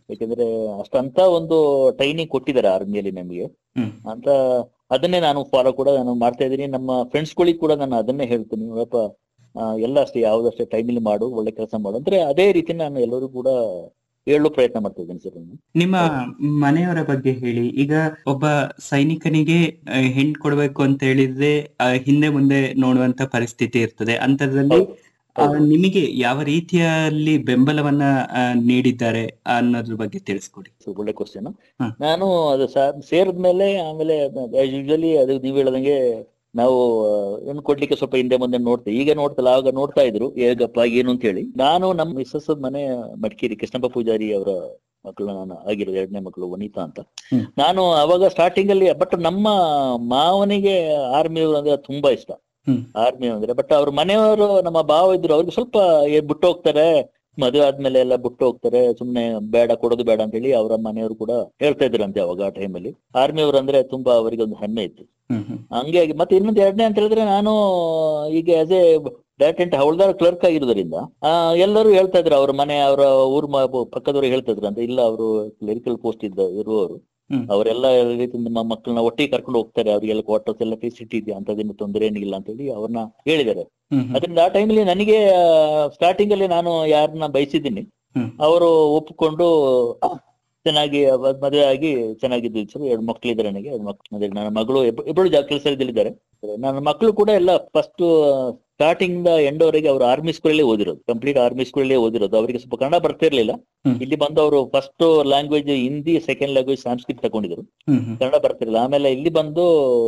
ಯಾಕಂದ್ರೆ ಅಷ್ಟಂತ ಒಂದು ಟ್ರೈನಿಂಗ್ ಕೊಟ್ಟಿದ್ದಾರೆ ಆರ್ಮಿಯಲ್ಲಿ ನಮಗೆ ಹ್ಮ್. ಅಂತ ಅದನ್ನೇ ನಾನು ಫಾಲೋ ಕೂಡ ನಾನು ಮಾಡ್ತಾ ಇದ್ದೀನಿ ನಮ್ಮ ಫ್ರೆಂಡ್ಸ್ ಗಳಿಗೆ ಕೂಡ ನಾನು ಅದನ್ನೇ ಹೇಳ್ತೀನಿ ನೋಡಪ್ಪ ಆ, ಎಲ್ಲ ಅಷ್ಟೇ ಯಾವ್ದಷ್ಟೇ ಟೈಮಲ್ಲಿ ಮಾಡು ಒಳ್ಳೆ ಕೆಲಸ ಮಾಡು ಅಂದ್ರೆ ಅದೇ ರೀತಿ ನಾನು ಎಲ್ಲರೂ ಕೂಡ ಹೇಳಲು ಪ್ರಯತ್ನ ಮಾಡ್ತಾ ಇದ್ದೀನಿ ಸರ್ ನಾನು ನಿಮ್ಮ ಮನೆಯವರ ಬಗ್ಗೆ ಹೇಳಿ ಈಗ ಒಬ್ಬ ಸೈನಿಕನಿಗೆ ಆ, ಹೆಣ್ ಕೊಡ್ಬೇಕು ಅಂತ ಹೇಳಿದ್ರೆ ಆ, ಹಿಂದೆ ಮುಂದೆ ನೋಡುವಂತ ಪರಿಸ್ಥಿತಿ ಇರ್ತದೆ ಅಂತದ್ರಲ್ಲಿ ಆ, ನಿಮಗೆ ಯಾವ ರೀತಿಯಲ್ಲಿ ಬೆಂಬಲವನ್ನ ಆ, ನೀಡಿದ್ದಾರೆ ಅನ್ನೋದ್ರ ಬಗ್ಗೆ ತಿಳಿಸ್ಕೊಡಿ ಸೊ ಒಳ್ಳೆ ಕ್ವಶನ್ ಹ್ಮ್. ನಾನು ಅದು ಸೇರಿದ್ಮೇಲೆ ಆಮೇಲೆ ಯೂಶಲಿ ಅದು ನೀವು ಹೇಳದಂಗೆ ನಾವು ಆ, ಏನು ಕೊಡ್ಲಿಕ್ಕೆ ಸ್ವಲ್ಪ ಹಿಂದೆ ಮುಂದೆ ನೋಡ್ತೀವಿ ಈಗ ನೋಡ್ತಲ್ಲ ಆಗ ನೋಡ್ತಾ ಇದ್ರು ಹೇಗಪ್ಪ ಏನು ಅಂತ ಹೇಳಿ ನಾನು ನಮ್ಮ ಮಿಸ್ಸಸ್ ಮನೆ ಮಡಿಕೇರಿ ಕೃಷ್ಣಪ್ಪ ಪೂಜಾರಿ ಅವರ ಮಕ್ಕಳು ನಾನು ಆಗಿರೋದು ಎರಡನೇ ಮಕ್ಕಳು ವನಿತಾ ಅಂತ ಹ್ಮ್. ನಾನು ಅವಾಗ ಸ್ಟಾರ್ಟಿಂಗ್ ಅಲ್ಲಿ ಬಟ್ ನಮ್ಮ ಮಾವನಿಗೆ ಆರ್ಮಿ ಅಂದ್ರೆ ತುಂಬಾ ಇಷ್ಟ ಹ್ಮ್. ಆರ್ಮಿ ಅಂದ್ರೆ ಬಟ್ ಅವ್ರ ಮನೆಯವರು ನಮ್ಮ ಭಾವ ಇದ್ರು ಅವ್ರಿಗೆ ಸ್ವಲ್ಪ ಏ- ಬಿಟ್ಟು ಹೋಗ್ತಾರೆ ಮದುವೆ ಆದ್ಮೇಲೆ ಎಲ್ಲ ಬಿಟ್ಟು ಹೋಗ್ತಾರೆ ಸುಮ್ನೆ ಬೇಡ ಕೊಡೋದು ಬೇಡ ಅಂತ ಹೇಳಿ ಅವರ ಮನೆಯವರು ಕೂಡ ಹೇಳ್ತಾ ಇದ್ರಂತೆ ಅವಾಗ ಆ ಟೈಮಲ್ಲಿ ಆರ್ಮಿ ಅವರು ಅಂದ್ರೆ ತುಂಬಾ ಅವರಿಗೆ ಒಂದು ಹೆಮ್ಮೆ ಇತ್ತು ಹ್ಮ್ ಹ್ಮ್ ಹಂಗಾಗಿ ಮತ್ತೆ ಇನ್ನೊಂದು ಎರಡನೇ ಅಂತ ಹೇಳಿದ್ರೆ ನಾನು ಈಗ as a direct havildar clerk ಆಗಿರೋದ್ರಿಂದ ಆ, ಎಲ್ಲರೂ ಹೇಳ್ತಾ ಇದ್ರು ಅವ್ರ ಮನೆ ಅವರ ಊರ್ ಮ- ಪಕ್ಕದವರು ಹೇಳ್ತಾ ಇದ್ರು ಅಂತ ಇಲ್ಲ ಅವರು ಕ್ಲರಿಕಲ್ ಪೋಸ್ಟ್ ಇದ್ದ ಇರುವವರು ಹ್ಮ್. ಅವರೆಲ್ಲ ರೀತಿ ನಮ್ಮ ಮಕ್ಕಳನ್ನ ಒಟ್ಟಿಗೆ ಕರ್ಕೊಂಡು ಹೋಗ್ತಾರೆ ಅವ್ರಿಗೆಲ್ಲ ಕ್ವಾರ್ಟರ್ಸ್ ಎಲ್ಲ ಫೆಸಿಲಿಟಿ ಇದೆ ಅಂತದೇನು ತೊಂದರೆ ಏನಿಲ್ಲ ಅಂತ ಹೇಳಿ ಅವ್ರನ್ನ ಹೇಳಿದ್ದಾರೆ ಹ್ಮ್ ಹ್ಮ್ ಅದರಿಂದ ಆ ಟೈಮಲ್ಲಿ ನನಗೆ ಸ್ಟಾರ್ಟಿಂಗ್ ಅಲ್ಲಿ ನಾನು ಯಾರನ್ನ ಬಯಸಿದ್ದೀನಿ ಹ್ಮ್. ಅವರು ಒಪ್ಪಿಕೊಂಡು ಚೆನ್ನಾಗಿ ಅವ- ಮದುವೆ ಆಗಿ ಚೆನ್ನಾಗಿದ್ದು ಸರ್ ಎರಡು ಮಕ್ಕಳಿದ್ದಾರೆ ನನಗೆ ಎರಡು ಮಕ್ಕಳು ಅದೇ ನನ್ನ ಮಗಳು ಇಬ್ಬ- ಇಬ್ಬರು ಜಾ ಕೆಲಸದಲ್ಲಿದ್ದಾರೆ ನನ್ನ ಮಕ್ಕಳು ಕೂಡ ಎಲ್ಲ ಫಸ್ಟ್ ಸ್ಟಾರ್ಟಿಂಗ್ ಇಂದ ಎಂಡ್ ವರೆಗೆ ಅವರು ಆರ್ಮಿ ಸ್ಕೂಲಲ್ಲೇ ಓದಿರೋದು ಕಂಪ್ಲೀಟ್ ಆರ್ಮಿ ಸ್ಕೂಲಲ್ಲೇ ಓದಿರೋದು ಅವರಿಗೆ ಸ್ವಲ್ಪ ಕನ್ನಡ ಬರ್ತಿರ್ಲಿಲ್ಲ ಹ್ಮ್. ಇಲ್ಲಿ ಬಂದು ಅವರು first language Hindi second language Sanskrit ತಗೊಂಡಿದ್ರು ಹ್ಮ್ ಹ್ಮ್ ಕನ್ನಡ ಬರ್ತಿರ್ಲಿಲ್ಲ ಆಮೇಲೆ ಇಲ್ಲಿ ಬಂದು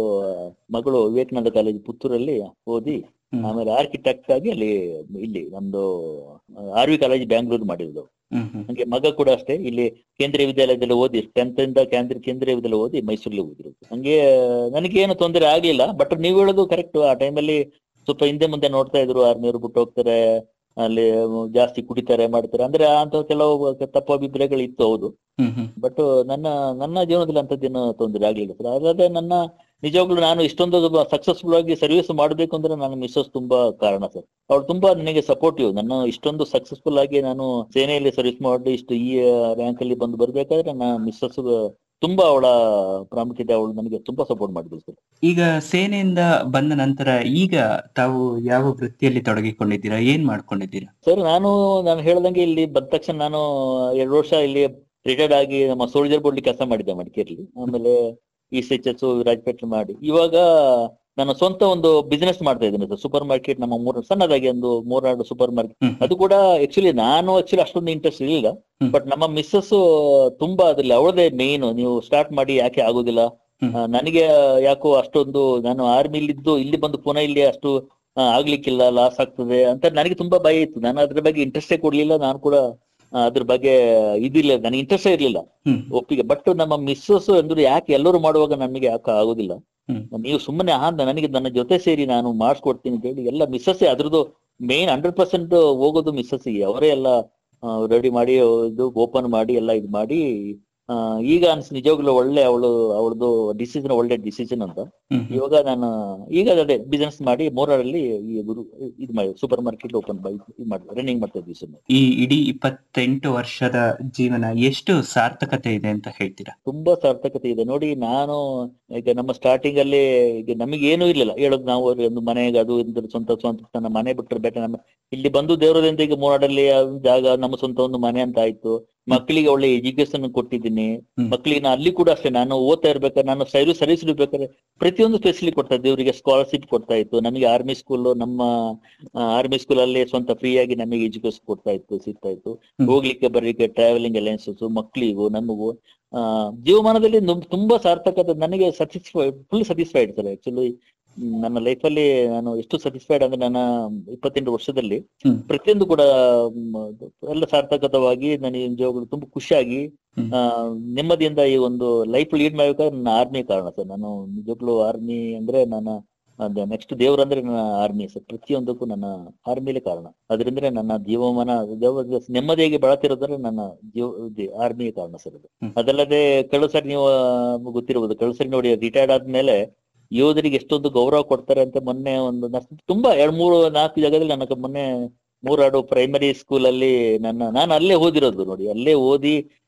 ಮಗಳು ವಿವೇಕಾನಂದ ಕಾಲೇಜ್ ಪುತ್ತೂರಲ್ಲಿ ಓದಿ ಹ್ಮ್. ಆಮೇಲೆ ಆರ್ಕಿಟೆಕ್ಟ್ ಆಗಿ ಅಲ್ಲಿ ಇಲ್ಲಿ ನಮ್ದು ಆರ್ ವಿ ಕಾಲೇಜ್ ಬ್ಯಾಂಗ್ಳೂರ್ ಮಾಡಿರೋದು ಹ್ಮ್ ಹ್ಮ್ ಹಂಗೆ ಮಗ ಕೂಡ ಅಷ್ಟೇ ಇಲ್ಲಿ ಕೇಂದ್ರೀಯ ವಿದ್ಯಾಲಯದಲ್ಲಿ ಓದಿ ಟೆಂತ್ ಇಂದ ಕೇಂದ್ರ ಕೇಂದ್ರೀಯ ವಿದ್ಯಾಲಯ ಓದಿ ಮೈಸೂರಲ್ಲಿ ಓದಿರೋದು ಹಂಗೆ ನನಗೆ ಏನು ತೊಂದರೆ ಆಗ್ಲಿಲ್ಲ ಬಟ್ ನೀವು ಹೇಳೋದು ಕರೆಕ್ಟ್ ಆ ಟೈಮಲ್ಲಿ ಸ್ವಲ್ಪ ಹಿಂದೆ ಮುಂದೆ ನೋಡ್ತಾ ಇದ್ರು ಆರ್ಮಿಯವರು ಬಿಟ್ಟು ಹೋಗ್ತಾರೆ ಅಲ್ಲಿ ಜಾಸ್ತಿ ಕುಡಿತಾರೆ ಮಾಡ್ತಾರೆ ಅಂದ್ರೆ ಅಂತ ಕೆಲವು ತಪ್ಪು ಅಭಿಪ್ರಾಯಗಳು ಇತ್ತು ಹೌದು ಹ್ಮ್ ಹ್ಮ್ ಬಟ್ ನನ್ನ ನನ್ನ ಜೀವನದಲ್ಲಿ ಅಂತದ್ದೇನು ತೊಂದರೆ ಆಗ್ಲಿಲ್ಲ ಸರ್ ಅಲ್ಲದೆ ನನ್ನ ನಿಜವಾಗ್ಲೂ ನಾನು ಇಷ್ಟೊಂದು ಸಕ್ಸಸ್ಫುಲ್ ಆಗಿ ಸರ್ವಿಸ್ ಮಾಡಬೇಕು ಅಂದ್ರೆ ನನ್ನ ಮಿಸ್ಸಸ್ ತುಂಬಾ ಕಾರಣ ಸರ್ ಅವಳು ತುಂಬಾ ನನಗೆ ಸಪೋರ್ಟಿವ್ ನನ್ನ ಇಷ್ಟೊಂದು ಸಕ್ಸಸ್ಫುಲ್ ಆಗಿ ನಾನು ಸೇನೆಯಲ್ಲಿ ಸರ್ವಿಸ್ ಮಾಡಿ ಇಷ್ಟು ಈ ರ್ಯಾಂಕ್ ಅಲ್ಲಿ ಬಂದು ಬರ್ಬೇಕಾದ್ರೆ ನನ್ನ ಮಿಸ್ಸಸ್ ತುಂಬಾ ಅವಳ ಪ್ರಾಮುಖ್ಯತೆ ಅವಳು ನನಗೆ ತುಂಬಾ ಸಪೋರ್ಟ್ ಮಾಡಿದ್ರು ಸರ್ ಈಗ ಸೇನೆಯಿಂದ ಬಂದ ನಂತರ ಈಗ ತಾವು ಯಾವ ವೃತ್ತಿಯಲ್ಲಿ ತೊಡಗಿಕೊಂಡಿದ್ದೀರಾ ಏನ್ ಮಾಡ್ಕೊಂಡಿದ್ದೀರಾ ಸರ್ ನಾನು ನಾನು ಹೇಳ್ದಂಗೆ ಇಲ್ಲಿ ಬಂದ ತಕ್ಷಣ ನಾನು ಎರಡು ವರ್ಷ ಇಲ್ಲಿ ರಿಟೈರ್ಡ್ ಆಗಿ ನಮ್ಮ ಸೋಲ್ಜರ್ ಬೋರ್ಡ್ ಕೆಲಸ ಮಾಡಿದ್ದೆ ಮಡಿಕೇರಿಲಿ ಆಮೇಲೆ E C H S Rajapete ಮಾಡಿ ಇವಾಗ ನಾನು ಸ್ವಂತ ಒಂದು ಬಿಸ್ನೆಸ್ ಮಾಡ್ತಾ ಇದ್ದೀನಿ ಸರ್ ಸೂಪರ್ ಮಾರ್ಕೆಟ್ ನಮ್ಮ ಮೂರ್ ಸಣ್ಣದಾಗಿ ಒಂದು ಮೂರ್ನಾಡು ಸೂಪರ್ ಮಾರ್ಕೆಟ್ ಹ್ಮ್. ಅದು ಕೂಡ ಆಕ್ಚುಲಿ ನಾನು ಆಕ್ಚುಲಿ ಅಷ್ಟೊಂದು ಇಂಟ್ರೆಸ್ಟ್ ಇರಲಿಲ್ಲ ಹ್ಮ್. ಬಟ್ ನಮ್ಮ ಮಿಸ್ಸಸ್ ತುಂಬಾ ಅದ್ರಲ್ಲಿ ಅವಳದೇ ಮೇನ್ ನೀವು ಸ್ಟಾರ್ಟ್ ಮಾಡಿ ಯಾಕೆ ಆಗೋದಿಲ್ಲ ಹ್ಮ್. ಆ, ನನಗೆ ಯಾಕೋ ಅಷ್ಟೊಂದು ನಾನು ಆರ್ಮಿಲಿದ್ದು ಇಲ್ಲಿ ಬಂದು ಪುನಃ ಇಲ್ಲಿ ಅಷ್ಟು ಆ, ಆಗ್ಲಿಕ್ಕಿಲ್ಲ ಲಾಸ್ ಆಗ್ತದೆ ಅಂತ ನನಗೆ ತುಂಬಾ ಭಯ ಇತ್ತು ನಾನು ಅದ್ರ ಬಗ್ಗೆ ಇಂಟ್ರೆಸ್ಟೇ ಕೊಡ್ಲಿಲ್ಲ ನಾನು ಕೂಡ ಆ, ಅದ್ರ ಬಗ್ಗೆ ಇದಿಲ್ಲ ನನಗೆ ಇಂಟ್ರೆಸ್ಟೇ ಇರ್ಲಿಲ್ಲ ಹ್ಮ್ ಒಪ್ಪಿಗೆ ಬಟ್ ನಮ್ಮ ಮಿಸ್ಸಸ್ ಅಂದ್ರೆ ಯಾಕೆ ಎಲ್ಲರೂ ಮಾಡುವಾಗ ನಮಗೆ ಯಾಕೆ ಆಗೋದಿಲ್ಲ ಹ್ಮ್. ನೀವು ಸುಮ್ಮನೆ ಹಾ ನನಗೆ ನನ್ನ ಜೊತೆ ಸೇರಿ ನಾನು ಮಾಡಿಸ್ಕೊಡ್ತೀನಿ ಅಂತ ಹೇಳಿ ಎಲ್ಲ ಮಿಸ್ಸಸ್ ಅದ್ರದ್ದು ಮೇನ್ ಹಂಡ್ರೆಡ್ ಪರ್ಸೆಂಟ್ ಹೋಗೋದು ಮಿಸ್ಸಸ್ ಅವರೇ ಎಲ್ಲ ರೆಡಿ ಮಾಡಿ ಇದು ಓಪನ್ ಮಾಡಿ ಎಲ್ಲ ಇದು ಮಾಡಿ ಆ, ಈಗ ಅನ್ಸ್ ನಿಜವಾಗ್ಲೂ ಒಳ್ಳೆ ಅವಳು ಅವಳದು ಡಿಸಿಷನ್ ಒಳ್ಳೆ ಡಿಸಿಷನ್ ಅಂತ ಹ್ಮ್ ಹ್ಮ್. ಇವಾಗ ನಾನು ಈಗ ಅದೇ ಬಿಸ್ನೆಸ್ ಮಾಡಿ ಮೂರರಲ್ಲಿ ಈ ಗುರು ಇದು ಮಾಡಿ ಸೂಪರ್ ಮಾರ್ಕೆಟ್ ಓಪನ್ ಇದು ಮಾಡಿ ರನ್ನಿಂಗ್ ಮಾಡ್ತಾ ಇದ್ವಿ ಸುಮ್ಮನೆ ಈ ಇಡೀ ಇಪ್ಪತ್ತೆಂಟು ವರ್ಷದ ಜೀವನ ಎಷ್ಟು ಸಾರ್ಥಕತೆ ಇದೆ ಅಂತ ಹೇಳ್ತೀರಾ ತುಂಬಾ ಸಾರ್ಥಕತೆ ಇದೆ ನೋಡಿ ನಾನು ಈಗ ನಮ್ಮ ಸ್ಟಾರ್ಟಿಂಗ್ ಅಲ್ಲಿ ಈಗ ನಮಗೆ ಏನೂ ಇರ್ಲಿಲ್ಲ ಹೇಳೋದು ನಾವು ಒಂದು ಮನೆಗೆ ಅದು ಇದ್ರ ಸ್ವಂತ ಸ್ವಂತ ನನ್ನ ಮನೆ ಬಿಟ್ಟರೆ ಬೇಟ ನಮ್ಮ ಇಲ್ಲಿ ಬಂದು ದೇವರದಿಂದ ಈಗ ಮೂರಾಡಲ್ಲಿ ಜಾಗ ನಮ್ಮ ಸ್ವಂತ ಒಂದು ಮನೆ ಅಂತ ಆಯ್ತು ಮಕ್ಕಳಿಗೆ ಒಳ್ಳೆ ಎಜುಕೇಶನ್ ಕೊಟ್ಟಿದ್ದೀನಿ ಹ್ಮ್. ಮಕ್ಕಳಿಗೆ ನಾನು ಅಲ್ಲಿ ಕೂಡ ಅಷ್ಟೇ ನಾನು ಓದ್ತಾ ಇರ್ಬೇಕಾದ್ರೆ ನಾನು ಸರ್ವಿಸ್ ಸರ್ವಿಸ್ ಇರ್ಬೇಕಾದ್ರೆ ಪ್ರತಿಯೊಂದು ಫೆಸಿಲಿಟಿ ಕೊಡ್ತಾ ಇದ್ದೆ ಇವರಿಗೆ ಸ್ಕಾಲರ್ಶಿಪ್ ಕೊಡ್ತಾ ಇತ್ತು ನಮಗೆ ಆರ್ಮಿ ಸ್ಕೂಲ್ ನಮ್ಮ ಆರ್ಮಿ ಸ್ಕೂಲ್ ಅಲ್ಲಿ ಸ್ವಂತ ಫ್ರೀ ಆಗಿ ನಮಗೆ ಎಜುಕೇಶನ್ ಕೊಡ್ತಾ ಇತ್ತು ಸಿಗ್ತಾ ಇತ್ತು ಹ್ಮ್. ಹೋಗ್ಲಿಕ್ಕೆ ಬರ್ಲಿಕ್ಕೆ ಟ್ರಾವೆಲಿಂಗ್ ಅಲಯನ್ಸಸ್ ಮಕ್ಕಳಿಗೂ ನಮಗೂ ಆ ಜೀವಮಾನದಲ್ಲಿ ನುಂ- ತುಂಬಾ ಸಾರ್ಥಕತೆ ನನಗೆ satisfied full satisfied sir actually ನನ್ನ ಲೈಫಲ್ಲಿ ನಾನು ಎಷ್ಟು ಸ್ಯಾಟಿಸ್ಫೈಡ್ ಅಂದ್ರೆ ನನ್ನ ಇಪ್ಪತ್ತೆಂಟು ವರ್ಷದಲ್ಲಿ ಹ್ಮ್. ಪ್ರತಿಯೊಂದು ಕೂಡ ಮ್, ಎಲ್ಲ ಸಾರ್ಥಕತವಾಗಿ ನನಗೆ ನಿಜವಾಗ್ಲೂ ತುಂಬಾ ಖುಷಿಯಾಗಿ ಹ್ಮ್. ಆ, ನೆಮ್ಮದಿಯಿಂದ ಈ ಒಂದು ಲೈಫ್ ಲೀಡ್ ಮಾಡ್ಬೇಕಾದ್ರೆ ನನ್ನ ಆರ್ಮಿ ಕಾರಣ ಸರ್ ನಾನು ನಿಜವಾಗ್ಲೂ ಆರ್ಮಿ ಅಂದ್ರೆ ನನ್ನ ನೆಕ್ಸ್ಟ್ ದೇವ್ರಂದ್ರೆ ನನ್ನ ಆರ್ಮಿ ಸರ್ ಪ್ರತಿಯೊಂದಕ್ಕೂ ನನ್ನ ಆರ್ಮಿಲೇ ಕಾರಣ ಅದರಿಂದ ನನ್ನ ಜೀವಮಾನ ದೇವ ನೆಮ್ಮದಿಯಾಗಿ ಬಾಳತಿರೋದ್ರೆ ನನ್ನ ಜೀವ ಆರ್ಮಿ ಕಾರಣ ಸರ್ ಅದು ಹ್ಮ್. ಅದಲ್ಲದೆ ಕಳೆದ ಸರಿ ನೀವು ಆ, ಗೊತ್ತಿರ್ಬೋದು ಕಳೆದ ಸರಿ ನೋಡಿ ರಿಟೈರ್ಡ್ ಆದ್ಮೇಲೆ ಯೋಧರಿಗೆ ಎಷ್ಟೊಂದು ಗೌರವ ಕೊಡ್ತಾರೆ ಅಂತ ಮೊನ್ನೆ ಒಂದು ನ- ತುಂಬಾ ಎರಡ್ ಮೂರು ನಾಲ್ಕು ಜಾಗದಲ್ಲಿ ನನಗೆ ಮೊನ್ನೆ ಮೂರಾಡು ಪ್ರೈಮರಿ ಸ್ಕೂಲ್ ಅಲ್ಲಿ ನನ್ನ ನಾನು ಅಲ್ಲೇ ಓದಿರೋದು ನೋಡಿ ಅಲ್ಲೇ ಓದಿ